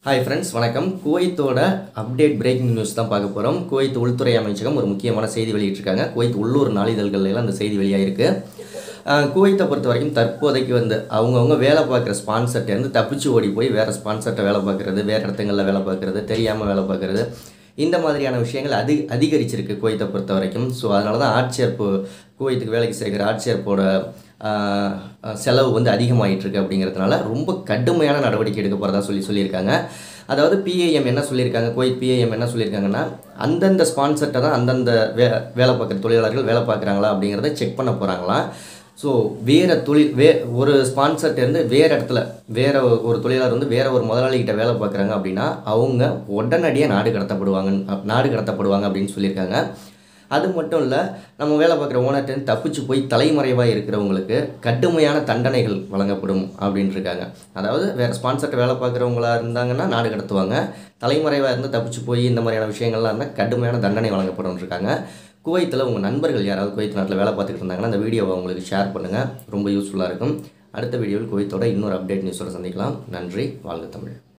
hi friends வணக்கம் குவைத்தோட update breaking news தான் பார்க்க போகிறோம் குவைத் உள்துறை அமைச்சகம் ஒரு முக்கியமான செய்தி வெளியிட்டிருக்காங்க குவைத் உள்ளூர் நாளிதழ்கள்ல எல்லாம் அந்த செய்தி வெளியாயிருக்கு அஹ், குவைத்தை பொறுத்த வரைக்கும் தற்போதைக்கு வந்து அவங்கவுங்க வேலை பார்க்குற ஸ்பான்சர்ட்டேருந்து தப்பிச்சு ஓடி போய் வேறு ஸ்பான்சர்ட்டை வேலை பார்க்குறது வேறு இடத்துங்களில் வேலை பார்க்குறது தெரியாமல் வேலை பார்க்குறது இந்த மாதிரியான விஷயங்கள் அதி அதிகரிச்சிருக்கு குவைத்தை பொறுத்த வரைக்கும் ஸோ அதனால தான் ஆட்சேர்ப்பு குவைத்துக்கு வேலைக்கு சேர்க்குற ஆட்சேர்ப்போட ஆஹ், ஆஹ், செலவு வந்து அதிகமாயிட்டு இருக்கு அப்படிங்கிறதுனால ரொம்ப கடுமையான நடவடிக்கை எடுக்க போகிறதா சொல்லி சொல்லியிருக்காங்க அதாவது பிஏஎம் என்ன சொல்லியிருக்காங்க குவைத் பிஏஎம் என்ன சொல்லியிருக்காங்கன்னா அந்தந்த ஸ்பான்சர்ட்டை தான் அந்தந்த வே வேலை பார்க்குற தொழிலாளர்கள் வேலை பார்க்குறாங்களா அப்படிங்கிறத செக் பண்ண போகிறாங்களாம் ஸோ வேறு தொழில் வே ஒரு ஸ்பான்சர்ட்டேருந்து வேறு இடத்துல வேறு ஒரு தொழிலாளர் வந்து வேறு ஒரு முதலாளிகிட்ட வேலை பார்க்குறாங்க அப்படின்னா அவங்க உடனடியாக நாடு கடத்தப்படுவாங்க நாடு கடத்தப்படுவாங்க அப்படின்னு சொல்லியிருக்காங்க அது மட்டும் இல்லை நம்ம வேலை பார்க்குற ஓனர்ட்டேருந்து தப்பிச்சு போய் தலைமறைவாக இருக்கிறவங்களுக்கு கடுமையான தண்டனைகள் வழங்கப்படும் அப்படின்னு இருக்காங்க அதாவது வேறு ஸ்பான்சர்ட்ட வேலை பார்க்குறவங்களா இருந்தாங்கன்னா நாடு கடத்துவாங்க தலைமறைவாக இருந்து தப்பிச்சு போய் இந்த மாதிரியான விஷயங்கள்லாம் இருந்தால் கடுமையான தண்டனை வழங்கப்படும் இருக்காங்க குவைத்தில் உங்கள் நண்பர்கள் யாராவது குவைத் நாட்டில் வேலை பார்த்துக்கிட்டு இருந்தாங்கன்னா அந்த வீடியோவை உங்களுக்கு ஷேர் பண்ணுங்கள் ரொம்ப யூஸ்ஃபுல்லாக இருக்கும் அடுத்த வீடியோவில் குவைத்தோட இன்னொரு அப்டேட் நியூஸோட சந்திக்கலாம் நன்றி வாழ்க தமிழ்